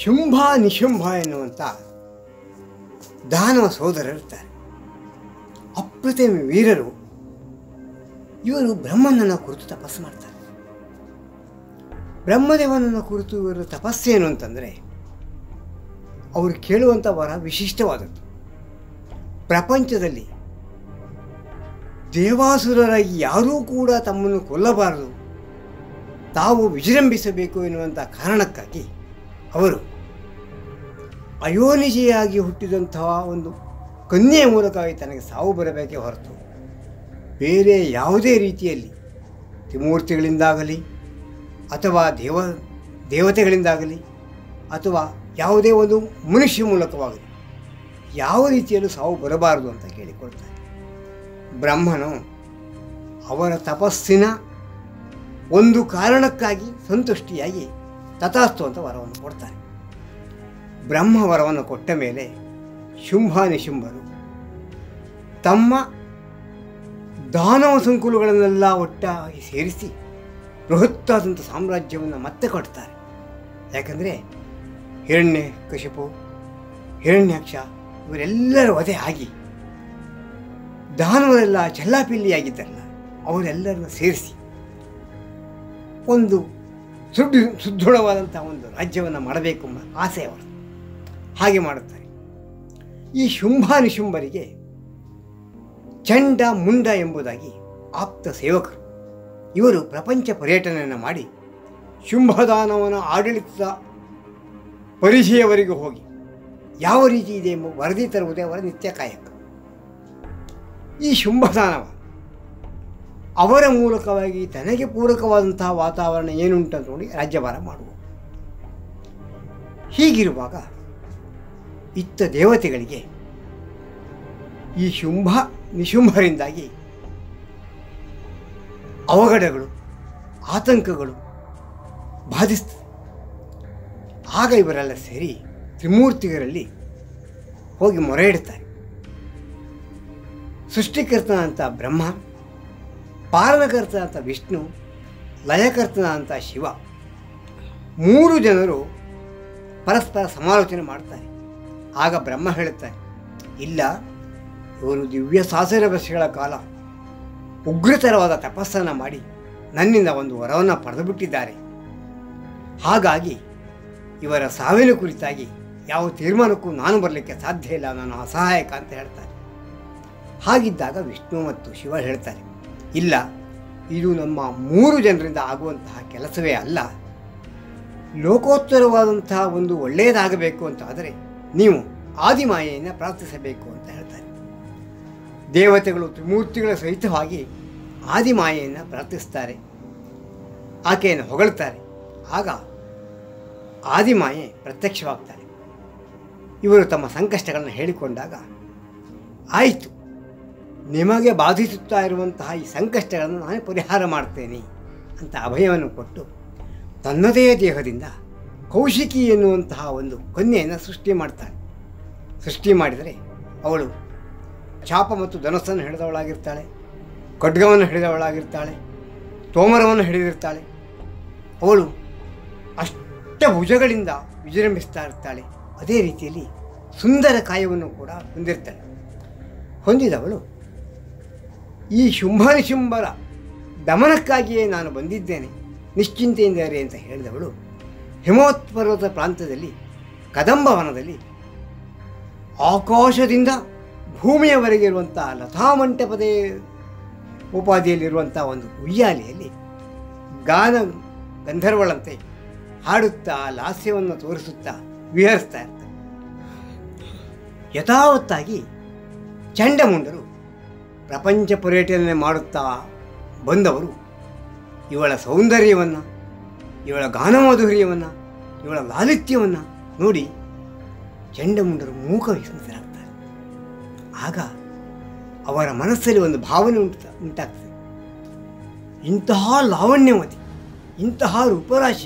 ಶುಂಭ ನಿಶುಂಭ ಎನ್ನುವಂಥ ದಾನವ ಸೋದರರಿರ್ತಾರೆ ಅಪ್ರತಿಮ ವೀರರು ಇವರು ಬ್ರಹ್ಮನನ್ನ ಕುರಿತು ತಪಸ್ಸು ಮಾಡ್ತಾರೆ ಬ್ರಹ್ಮದೇವನನ್ನ ಕುರಿತು ಇವರ ತಪಸ್ಸೇನು ಅಂತಂದರೆ ಅವರು ಕೇಳುವಂಥ ವರ ವಿಶಿಷ್ಟವಾದದ್ದು ಪ್ರಪಂಚದಲ್ಲಿ ದೇವಾಸುರರಾಗಿ ಯಾರೂ ಕೂಡ ತಮ್ಮನ್ನು ಕೊಲ್ಲಬಾರದು ತಾವು ವಿಜೃಂಭಿಸಬೇಕು ಎನ್ನುವಂಥ ಕಾರಣಕ್ಕಾಗಿ ಅವರು ಅಯೋನಿಜಿಯಾಗಿ ಹುಟ್ಟಿದಂತಹ ಒಂದು ಕನ್ಯೆಯ ಮೂಲಕವಾಗಿ ತನಗೆ ಸಾವು ಬರಬೇಕೇ ಹೊರತು ಬೇರೆ ಯಾವುದೇ ರೀತಿಯಲ್ಲಿ ತ್ರಿಮೂರ್ತಿಗಳಿಂದಾಗಲಿ ಅಥವಾ ದೇವ ದೇವತೆಗಳಿಂದಾಗಲಿ ಅಥವಾ ಯಾವುದೇ ಒಂದು ಮನುಷ್ಯ ಮೂಲಕವಾಗಲಿ ಯಾವ ರೀತಿಯಲ್ಲೂ ಸಾವು ಬರಬಾರದು ಅಂತ ಕೇಳಿಕೊಳ್ತಾರೆ ಬ್ರಹ್ಮನು ಅವರ ತಪಸ್ಸಿನ ಒಂದು ಕಾರಣಕ್ಕಾಗಿ ಸಂತುಷ್ಟಿಯಾಗಿ ತಥಾಸ್ತು ಅಂತ ವರವನ್ನು ಕೊಡ್ತಾರೆ ಬ್ರಹ್ಮ ವರವನ್ನು ಕೊಟ್ಟ ಮೇಲೆ ಶುಂಭ ನಿಶುಂಭರು ತಮ್ಮ ದಾನವ ಸಂಕುಲಗಳನ್ನೆಲ್ಲ ಒಟ್ಟಾಗಿ ಸೇರಿಸಿ ಬೃಹತ್ತಾದಂಥ ಸಾಮ್ರಾಜ್ಯವನ್ನು ಮತ್ತೆ ಕೊಡ್ತಾರೆ ಯಾಕಂದರೆ ಹಿರಣ್ಯ ಕಶಿಪು ಹಿರಣ್ಯಾಕ್ಷ ಇವರೆಲ್ಲರ ವಧೆ ಆಗಿ ದಾನವರೆಲ್ಲ ಚೆಲ್ಲಾಪಿಲ್ಲಿಯಾಗಿದ್ದಾರಲ್ಲ ಅವರೆಲ್ಲರನ್ನ ಸೇರಿಸಿ ಒಂದು ಸುಡ್ ಸುದೃಢವಾದಂಥ ಒಂದು ರಾಜ್ಯವನ್ನು ಮಾಡಬೇಕು ಎಂಬ ಆಸೆ ಅವರು ಹಾಗೆ ಮಾಡುತ್ತಾರೆ ಈ ಶುಂಭ ನಿಶುಂಭರಿಗೆ ಚಂಡ ಮುಂಡ ಎಂಬುದಾಗಿ ಆಪ್ತ ಸೇವಕರು ಇವರು ಪ್ರಪಂಚ ಪರ್ಯಟನೆಯನ್ನು ಮಾಡಿ ಶುಂಭದಾನವನ ಆಡಳಿತದ ಪರಿಚಯವರೆಗೂ ಹೋಗಿ ಯಾವ ರೀತಿ ಇದೆ ಎಂಬ ವರದಿ ತರುವುದೇ ಅವರ ನಿತ್ಯ ಕಾಯಕ ಈ ಶುಂಭದಾನವ ಅವರ ಮೂಲಕವಾಗಿ ತನಗೆ ಪೂರಕವಾದಂತಹ ವಾತಾವರಣ ಏನುಂಟು ಅಂತ ನೋಡಿ ರಾಜ್ಯಭಾರ ಮಾಡುವ ಹೀಗಿರುವಾಗ ಇತ್ತ ದೇವತೆಗಳಿಗೆ ಈ ಶುಂಭ ನಿಶುಂಭರಿಂದಾಗಿ ಅವಘಡಗಳು ಆತಂಕಗಳು ಬಾಧಿಸ್ತದೆ ಆಗ ಇವರೆಲ್ಲ ಸೇರಿ ತ್ರಿಮೂರ್ತಿಗರಲ್ಲಿ ಹೋಗಿ ಮೊರೆ ಇಡ್ತಾರೆ ಸೃಷ್ಟಿಕರ್ತನ ಅಂತ ಬ್ರಹ್ಮ ಪಾಲನಕರ್ತ ಅಂತ ವಿಷ್ಣು ಲಯಕರ್ತನ ಅಂತ ಶಿವ ಮೂರು ಜನರು ಪರಸ್ಪರ ಸಮಾಲೋಚನೆ ಮಾಡ್ತಾರೆ ಆಗ ಬ್ರಹ್ಮ ಹೇಳುತ್ತಾರೆ ಇಲ್ಲ ಇವರು ದಿವ್ಯ ಸಾವಿರ ವರ್ಷಗಳ ಕಾಲ ಉಗ್ರತರವಾದ ತಪಸ್ಸನ್ನು ಮಾಡಿ ನನ್ನಿಂದ ಒಂದು ವರವನ್ನು ಪಡೆದು ಬಿಟ್ಟಿದ್ದಾರೆ ಹಾಗಾಗಿ ಇವರ ಸಾವಿನ ಕುರಿತಾಗಿ ಯಾವ ತೀರ್ಮಾನಕ್ಕೂ ನಾನು ಬರಲಿಕ್ಕೆ ಸಾಧ್ಯ ಇಲ್ಲ ನಾನು ಅಸಹಾಯಕ ಅಂತ ಹೇಳ್ತಾರೆ ಹಾಗಿದ್ದಾಗ ವಿಷ್ಣು ಮತ್ತು ಶಿವ ಹೇಳ್ತಾರೆ ಇಲ್ಲ ಇದು ನಮ್ಮ ಮೂರು ಜನರಿಂದ ಆಗುವಂತಹ ಕೆಲಸವೇ ಅಲ್ಲ ಲೋಕೋತ್ತರವಾದಂತಹ ಒಂದು ಒಳ್ಳೆಯದಾಗಬೇಕು ಅಂತ ಆದರೆ ನೀವು ಆದಿಮಾಯೆಯನ್ನು ಪ್ರಾರ್ಥಿಸಬೇಕು ಅಂತ ಹೇಳ್ತಾರೆ ದೇವತೆಗಳು ತ್ರಿಮೂರ್ತಿಗಳ ಸಹಿತವಾಗಿ ಆದಿಮಾಯೆಯನ್ನು ಪ್ರಾರ್ಥಿಸ್ತಾರೆ ಆಕೆಯನ್ನು ಹೊಗಳ್ತಾರೆ ಆಗ ಆದಿಮಾಯೆ ಪ್ರತ್ಯಕ್ಷವಾಗ್ತಾರೆ ಇವರು ತಮ್ಮ ಸಂಕಷ್ಟಗಳನ್ನು ಹೇಳಿಕೊಂಡಾಗ ಆಯಿತು ನಿಮಗೆ ಬಾಧಿಸುತ್ತಾ ಇರುವಂತಹ ಈ ಸಂಕಷ್ಟಗಳನ್ನು ನಾನೇ ಪರಿಹಾರ ಮಾಡ್ತೇನೆ ಅಂತ ಅಭಯವನ್ನು ಕೊಟ್ಟು ತನ್ನದೇ ದೇಹದಿಂದ ಕೌಶಿಕಿ ಎನ್ನುವಂತಹ ಒಂದು ಕನ್ಯೆಯನ್ನು ಸೃಷ್ಟಿ ಮಾಡ್ತಾಳೆ ಸೃಷ್ಟಿ ಮಾಡಿದರೆ ಅವಳು ಚಾಪ ಮತ್ತು ಧನಸ್ಸನ್ನು ಹಿಡಿದವಳಾಗಿರ್ತಾಳೆ ಖಡ್ಗವನ್ನು ಹಿಡಿದವಳಾಗಿರ್ತಾಳೆ ತೋಮರವನ್ನು ಹಿಡಿದಿರ್ತಾಳೆ ಅವಳು ಅಷ್ಟ ಭುಜಗಳಿಂದ ವಿಜೃಂಭಿಸ್ತಾ ಇರ್ತಾಳೆ ಅದೇ ರೀತಿಯಲ್ಲಿ ಸುಂದರ ಕಾಯವನ್ನು ಕೂಡ ಹೊಂದಿರ್ತಾಳೆ ಹೊಂದಿದವಳು ಈ ಶುಂಭ ನಿಶುಂಭರ ದಮನಕ್ಕಾಗಿಯೇ ನಾನು ಬಂದಿದ್ದೇನೆ ನಿಶ್ಚಿಂತೆಯಿಂದ ಇರಿ ಅಂತ ಹೇಳಿದವಳು ಹಿಮವತ್ ಪರ್ವತ ಪ್ರಾಂತದಲ್ಲಿ ಕದಂಬವನದಲ್ಲಿ ಆಕಾಶದಿಂದ ಭೂಮಿಯವರೆಗೆ ಇರುವಂಥ ಲತಾಮಂಟಪದೇ ಉಪಾಧಿಯಲ್ಲಿರುವಂಥ ಒಂದು ಉಯ್ಯಾಲೆಯಲ್ಲಿ ಗಾನ ಗಂಧರ್ವಳಂತೆ ಹಾಡುತ್ತಾ ಲಾಸ್ಯವನ್ನು ತೋರಿಸುತ್ತಾ ವಿಹರಿಸ್ತಾ ಇರ್ತಾರೆ ಯಥಾವತ್ತಾಗಿ ಚಂಡಮುಂಡರು ಪ್ರಪಂಚ ಪರ್ಯಟನೆ ಮಾಡುತ್ತಾ ಬಂದವರು ಇವಳ ಸೌಂದರ್ಯವನ್ನು ಇವಳ ಗಾನಮಾಧುರ್ಯವನ್ನು ಇವಳ ಲಾಲಿತ್ಯವನ್ನು ನೋಡಿ ಚಂಡಮುಂಡರು ಮೂಕ ವಿಸ್ಮಿತರಾಗ್ತಾರೆ ಆಗ ಅವರ ಮನಸ್ಸಲ್ಲಿ ಒಂದು ಭಾವನೆ ಉಂಟ ಉಂಟಾಗ್ತದೆ ಇಂತಹ ಲಾವಣ್ಯವತಿ ಇಂತಹ ರೂಪರಾಶಿ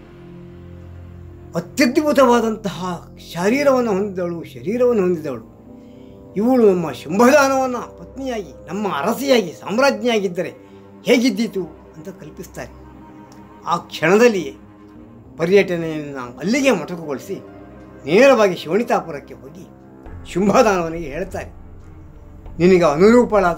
ಅತ್ಯದ್ಭುತವಾದಂತಹ ಶರೀರವನ್ನು ಹೊಂದಿದವಳು ಶರೀರವನ್ನು ಹೊಂದಿದವಳು ಇವಳು ನಮ್ಮ ಶುಂಭದಾನವನ್ನು ಪತ್ನಿಯಾಗಿ ನಮ್ಮ ಅರಸಿಯಾಗಿ ಸಾಮ್ರಾಜ್ಞಿಯಾಗಿದ್ದರೆ ಹೇಗಿದ್ದೀತು ಅಂತ ಕಲ್ಪಿಸ್ತಾರೆ ಆ ಕ್ಷಣದಲ್ಲಿಯೇ ಪರ್ಯಟನೆಯನ್ನು ಅಲ್ಲಿಗೆ ಮೊಟಕುಗೊಳಿಸಿ ನೇರವಾಗಿ ಶಿವಣಿತಾಪುರಕ್ಕೆ ಹೋಗಿ ಶುಂಭದಾನವನಿಗೆ ಹೇಳ್ತಾರೆ ನಿನಗೆ ಅನುರೂಪಳಾದ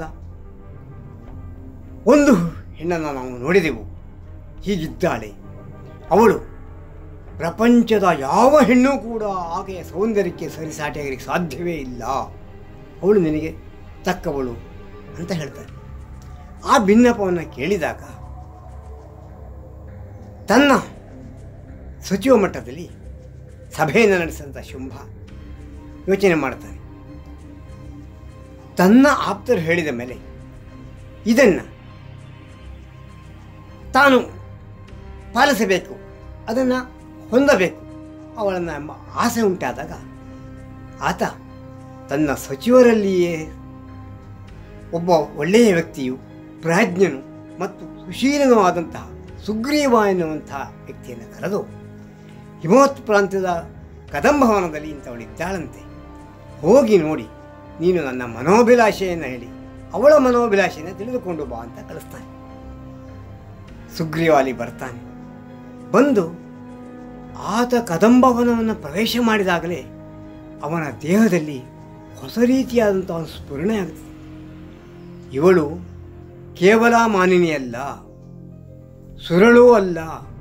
ಒಂದು ಹೆಣ್ಣನ್ನು ನಾವು ನೋಡಿದೆವು ಹೀಗಿದ್ದಾಳೆ ಅವಳು ಪ್ರಪಂಚದ ಯಾವ ಹೆಣ್ಣು ಕೂಡ ಆಕೆಯ ಸೌಂದರ್ಯಕ್ಕೆ ಸರಿಸಾಟಿಯಾಗಲಿಕ್ಕೆ ಸಾಧ್ಯವೇ ಇಲ್ಲ ಅವಳು ನಿನಗೆ ತಕ್ಕವಳು ಅಂತ ಹೇಳ್ತಾರೆ ಆ ಭಿನ್ನಪವನ್ನು ಕೇಳಿದಾಗ ತನ್ನ ಸಚಿವ ಮಟ್ಟದಲ್ಲಿ ಸಭೆಯನ್ನು ನಡೆಸಿದಂಥ ಶುಂಭ ಯೋಚನೆ ಮಾಡ್ತಾನೆ ತನ್ನ ಆಪ್ತರು ಹೇಳಿದ ಮೇಲೆ ಇದನ್ನು ತಾನು ಪಾಲಿಸಬೇಕು ಅದನ್ನು ಹೊಂದಬೇಕು ಅವಳನ್ನು ಎಂಬ ಆಸೆ ಉಂಟಾದಾಗ ಆತ ತನ್ನ ಸಚಿವರಲ್ಲಿಯೇ ಒಬ್ಬ ಒಳ್ಳೆಯ ವ್ಯಕ್ತಿಯು ಪ್ರಾಜ್ಞನು ಮತ್ತು ಸುಶೀಲನೂ ಆದಂತಹ ಸುಗ್ರೀವ ಎನ್ನುವಂತಹ ವ್ಯಕ್ತಿಯನ್ನು ಕರೆದು ಹಿಮವತ್ ಪ್ರಾಂತ್ಯದ ಕದಂಭವನದಲ್ಲಿ ಇಂಥವಳಿದ್ದಾಳಂತೆ ಹೋಗಿ ನೋಡಿ ನೀನು ನನ್ನ ಮನೋಭಿಲಾಷೆಯನ್ನು ಹೇಳಿ ಅವಳ ಮನೋಭಿಲಾಷೆಯನ್ನು ತಿಳಿದುಕೊಂಡು ಬಾ ಅಂತ ಕಳಿಸ್ತಾನೆ ಸುಗ್ರೀವ ಅಲ್ಲಿ ಬರ್ತಾನೆ ಬಂದು ಆತ ಕದಂಬವನವನ್ನು ಪ್ರವೇಶ ಮಾಡಿದಾಗಲೇ ಅವನ ದೇಹದಲ್ಲಿ ಹೊಸ ರೀತಿಯಾದಂಥ ಒಂದು ಸ್ಫುರಣೆ ಆಗುತ್ತದೆ ಇವಳು ಕೇವಲ ಮಾನಿನಿಯಲ್ಲ ಸುರಳೂ ಅಲ್ಲ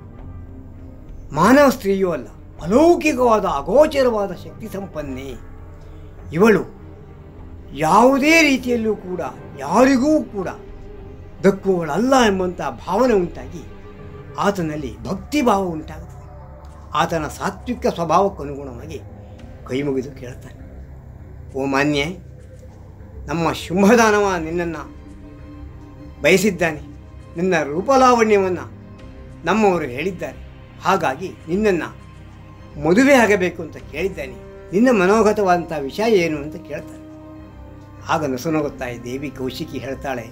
ಮಾನವ ಸ್ತ್ರೀಯೂ ಅಲ್ಲ ಅಲೌಕಿಕವಾದ ಅಗೋಚರವಾದ ಶಕ್ತಿ ಸಂಪನ್ನೆ ಇವಳು ಯಾವುದೇ ರೀತಿಯಲ್ಲೂ ಕೂಡ ಯಾರಿಗೂ ಕೂಡ ದಕ್ಕುವಳಲ್ಲ ಎಂಬಂಥ ಭಾವನೆ ಉಂಟಾಗಿ ಆತನಲ್ಲಿ ಭಕ್ತಿ ಭಾವ ಉಂಟಾಗುತ್ತದೆ ಆತನ ಸಾತ್ವಿಕ ಸ್ವಭಾವಕ್ಕೆ ಅನುಗುಣವಾಗಿ ಕೈ ಮುಗಿದು ಕೇಳ್ತಾನೆ ಓ ಮಾನ್ಯ ನಮ್ಮ ಶುಂಭದಾನವ ನಿನ್ನನ್ನು ಬಯಸಿದ್ದಾನೆ ನಿನ್ನ ರೂಪಲಾವಣ್ಯವನ್ನು ನಮ್ಮವರು ಹೇಳಿದ್ದಾರೆ ಹಾಗಾಗಿ ನಿನ್ನನ್ನು ಮದುವೆ ಆಗಬೇಕು ಅಂತ ಕೇಳಿದ್ದಾನೆ ನಿನ್ನ ಮನೋಗತವಾದಂಥ ವಿಷಯ ಏನು ಅಂತ ಕೇಳ್ತಾನೆ ಆಗ ನಸುನಗುತ್ತಾಯಿ ದೇವಿ ಕೌಶಿಕಿ ಹೇಳ್ತಾಳೆ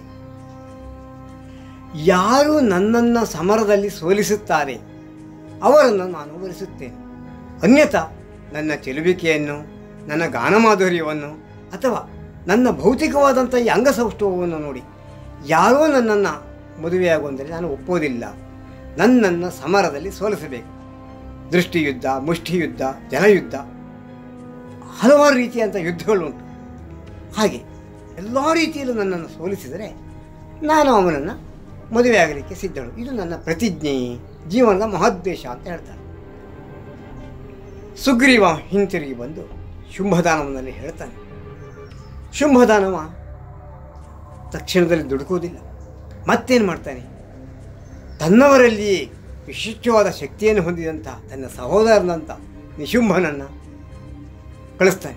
ಯಾರು ನನ್ನನ್ನು ಸಮರದಲ್ಲಿ ಸೋಲಿಸುತ್ತಾರೆ ಅವರನ್ನು ನಾನು ವರಿಸುತ್ತೇನೆ ಅನ್ಯಥಾ ನನ್ನ ಚೆಲುವಿಕೆಯನ್ನು ನನ್ನ ಗಾನಮಾಧುರ್ಯವನ್ನು ಅಥವಾ ನನ್ನ ಭೌತಿಕವಾದಂಥ ಈ ಅಂಗಸೌಷ್ಠವವನ್ನು ನೋಡಿ ಯಾರೋ ನನ್ನನ್ನು ಮದುವೆಯಾಗುವಂದರೆ ನಾನು ಒಪ್ಪೋದಿಲ್ಲ ನನ್ನನ್ನು ಸಮರದಲ್ಲಿ ಸೋಲಿಸಬೇಕು ದೃಷ್ಟಿಯುದ್ಧ ಮುಷ್ಟಿಯುದ್ಧ ಜಲಯುದ್ಧ ಹಲವಾರು ರೀತಿಯಂಥ ಯುದ್ಧಗಳುಂಟು ಹಾಗೆ ಎಲ್ಲ ರೀತಿಯಲ್ಲೂ ನನ್ನನ್ನು ಸೋಲಿಸಿದರೆ ನಾನು ಅವನನ್ನು ಮದುವೆಯಾಗಲಿಕ್ಕೆ ಸಿದ್ಧಳು ಇದು ನನ್ನ ಪ್ರತಿಜ್ಞೆ ಜೀವನದ ಮಹೋದ್ದೇಶ ಅಂತ ಹೇಳ್ತಾನೆ ಸುಗ್ರೀವ ಹಿಂತಿರುಗಿ ಬಂದು ಶುಂಭದಾನವನಲ್ಲಿ ಹೇಳ್ತಾನೆ ಶುಂಭದಾನವ ತಕ್ಷಣದಲ್ಲಿ ದುಡುಕುವುದಿಲ್ಲ ಮತ್ತೇನು ಮಾಡ್ತಾನೆ ತನ್ನವರಲ್ಲಿಯೇ ವಿಶಿಷ್ಟವಾದ ಶಕ್ತಿಯನ್ನು ಹೊಂದಿದಂಥ ತನ್ನ ಸಹೋದರನಂಥ ನಿಶುಂಭನನ್ನು ಕಳಿಸ್ತಾನೆ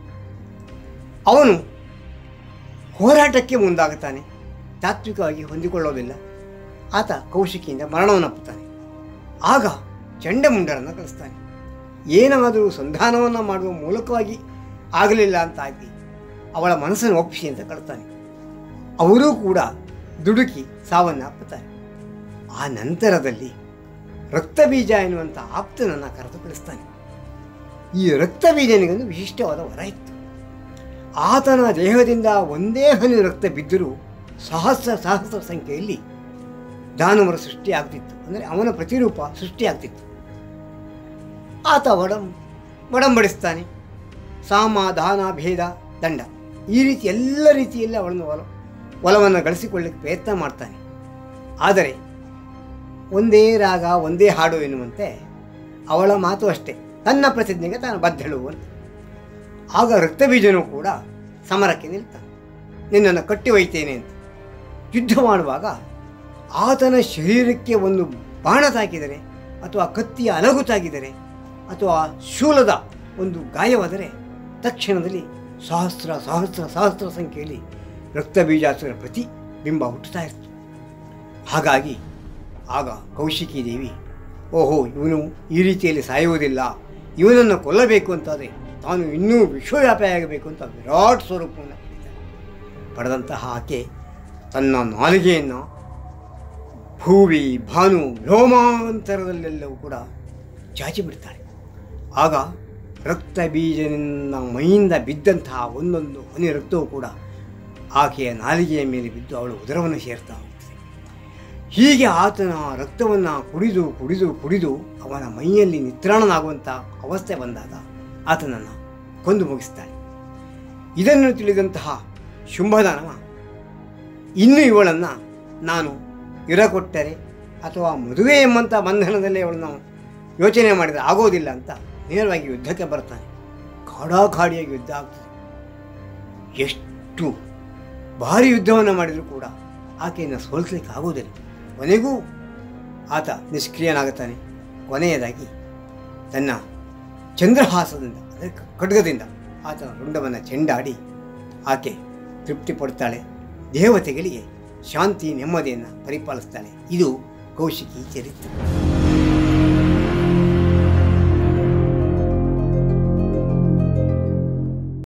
ಅವನು ಹೋರಾಟಕ್ಕೆ ಮುಂದಾಗುತ್ತಾನೆ ತಾತ್ವಿಕವಾಗಿ ಹೊಂದಿಕೊಳ್ಳೋದಿಲ್ಲ ಆತ ಕೌಶಿಕಿಯಿಂದ ಮರಣವನ್ನಪ್ಪುತ್ತಾನೆ ಆಗ ಚಂಡಮುಂಡರನ್ನು ಕಳಿಸ್ತಾನೆ ಏನಾದರೂ ಸಂಧಾನವನ್ನು ಮಾಡುವ ಮೂಲಕವಾಗಿ ಆಗಲಿಲ್ಲ ಅಂತ ಆಗಿ ಅವಳ ಮನಸ್ಸನ್ನು ಒಪ್ಪಿಸಿ ಅಂತ ಕಳ್ತಾನೆ ಅವರೂ ಕೂಡ ದುಡುಕಿ ಸಾವನ್ನು ಅಪ್ಪುತ್ತಾರೆ ಆ ನಂತರದಲ್ಲಿ ರಕ್ತಬೀಜ ಎನ್ನುವಂಥ ಆಪ್ತನನ್ನು ಕರೆದು ಕಳಿಸ್ತಾನೆ ಈ ರಕ್ತಬೀಜನಿಗೊಂದು ವಿಶಿಷ್ಟವಾದ ವರ ಇತ್ತು ಆತನ ದೇಹದಿಂದ ಒಂದೇ ಹನಿ ರಕ್ತ ಬಿದ್ದರೂ ಸಹಸ್ರ ಸಹಸ್ರ ಸಂಖ್ಯೆಯಲ್ಲಿ ದಾನವರ ಸೃಷ್ಟಿಯಾಗ್ತಿತ್ತು ಅಂದರೆ ಅವನ ಪ್ರತಿರೂಪ ಸೃಷ್ಟಿಯಾಗ್ತಿತ್ತು ಆತ ಒಡಂ ಒಡಂಬಡಿಸ್ತಾನೆ ಸಾಮ ದಾನ ಭೇದ ದಂಡ ಈ ರೀತಿ ಎಲ್ಲ ರೀತಿಯಲ್ಲಿ ಅವಳನ್ನು ಒಲ ಒಲವನ್ನು ಗಳಿಸಿಕೊಳ್ಳಿಕ್ಕೆ ಪ್ರಯತ್ನ ಮಾಡ್ತಾನೆ ಆದರೆ ಒಂದೇ ರಾಗ ಒಂದೇ ಹಾಡು ಎನ್ನುವಂತೆ ಅವಳ ಮಾತು ಅಷ್ಟೇ ತನ್ನ ಪ್ರತಿಜ್ಞೆಗೆ ತಾನು ಬದ್ಧಳು ಅಂತ ಆಗ ರಕ್ತಬೀಜನೂ ಕೂಡ ಸಮರಕ್ಕೆ ನಿಲ್ತಾನೆ ನಿನ್ನನ್ನು ಕಟ್ಟಿ ಒಯ್ತೇನೆ ಅಂತ ಯುದ್ಧ ಮಾಡುವಾಗ ಆತನ ಶರೀರಕ್ಕೆ ಒಂದು ಬಾಣ ತಾಕಿದರೆ ಅಥವಾ ಕತ್ತಿಯ ಅಲಗು ತಾಗಿದರೆ ಅಥವಾ ಶೂಲದ ಒಂದು ಗಾಯವಾದರೆ ತಕ್ಷಣದಲ್ಲಿ ಸಹಸ್ರ ಸಹಸ್ರ ಸಹಸ್ರ ಸಂಖ್ಯೆಯಲ್ಲಿ ರಕ್ತಬೀಜಾಸುರ ಪ್ರತಿ ಬಿಂಬ ಹುಟ್ಟುತ್ತಾ ಇತ್ತು ಹಾಗಾಗಿ ಆಗ ಕೌಶಿಕಿ ದೇವಿ ಓಹೋ ಇವನು ಈ ರೀತಿಯಲ್ಲಿ ಸಾಯುವುದಿಲ್ಲ ಇವನನ್ನು ಕೊಲ್ಲಬೇಕು ಅಂತಾದರೆ ತಾನು ಇನ್ನೂ ವಿಶ್ವವ್ಯಾಪಿಯಾಗಬೇಕು ಅಂತ ವಿರಾಟ್ ಸ್ವರೂಪವನ್ನು ಪಡೆದಿದ್ದಾನೆ ಪಡೆದಂತಹ ಆಕೆ ತನ್ನ ನಾಲಿಗೆಯನ್ನು ಭೂವಿ ಭಾನು ವ್ಯೋಮಾಂತರದಲ್ಲೆಲ್ಲವೂ ಕೂಡ ಚಾಚಿ ಬಿಡ್ತಾಳೆ ಆಗ ರಕ್ತ ಬೀಜನಿಂದ ಮೈಯಿಂದ ಬಿದ್ದಂತಹ ಒಂದೊಂದು ಹನಿ ರಕ್ತವೂ ಕೂಡ ಆಕೆಯ ನಾಲಿಗೆಯ ಮೇಲೆ ಬಿದ್ದು ಅವಳು ಉದರವನ್ನು ಸೇರ್ತಾ ಹೋಗ್ತದೆ ಹೀಗೆ ಆತನ ರಕ್ತವನ್ನು ಕುಡಿದು ಕುಡಿದು ಕುಡಿದು ಅವನ ಮೈಯಲ್ಲಿ ನಿತ್ರಾಣನಾಗುವಂಥ ಅವಸ್ಥೆ ಬಂದಾಗ ಆತನನ್ನು ಕೊಂದು ಮುಗಿಸ್ತಾಳೆ ಇದನ್ನು ತಿಳಿದಂತಹ ಶುಂಭದಾನವ ಇನ್ನು ಇವಳನ್ನು ನಾನು ಇರಕೊಟ್ಟರೆ ಅಥವಾ ಮದುವೆ ಎಂಬಂಥ ಬಂಧನದಲ್ಲಿ ಅವಳನ್ನು ಯೋಚನೆ ಮಾಡಿದರೆ ಆಗೋದಿಲ್ಲ ಅಂತ ನೇರವಾಗಿ ಯುದ್ಧಕ್ಕೆ ಬರ್ತಾನೆ ಕಾಡಾಕಾಡಿಯಾಗಿ ಯುದ್ಧ ಆಗ್ತದೆ ಎಷ್ಟು ಭಾರಿ ಯುದ್ಧವನ್ನು ಮಾಡಿದರೂ ಕೂಡ ಆಕೆಯನ್ನು ಸೋಲಿಸಲಿಕ್ಕೆ ಆಗೋದಿಲ್ಲ ಕೊನೆಗೂ ಆತ ನಿಷ್ಕ್ರಿಯನಾಗುತ್ತಾನೆ ಕೊನೆಯದಾಗಿ ತನ್ನ ಚಂದ್ರಹಾಸದಿಂದ ಅಂದರೆ ಖಡ್ಗದಿಂದ ಆತನ ರುಂಡವನ್ನು ಚೆಂಡಾಡಿ ಆಕೆ ತೃಪ್ತಿ ಪಡ್ತಾಳೆ ದೇವತೆಗಳಿಗೆ ಶಾಂತಿ ನೆಮ್ಮದಿಯನ್ನು ಪರಿಪಾಲಿಸ್ತಾಳೆ ಇದು ಕೌಶಿಕಿ ಚರಿತ್ರೆ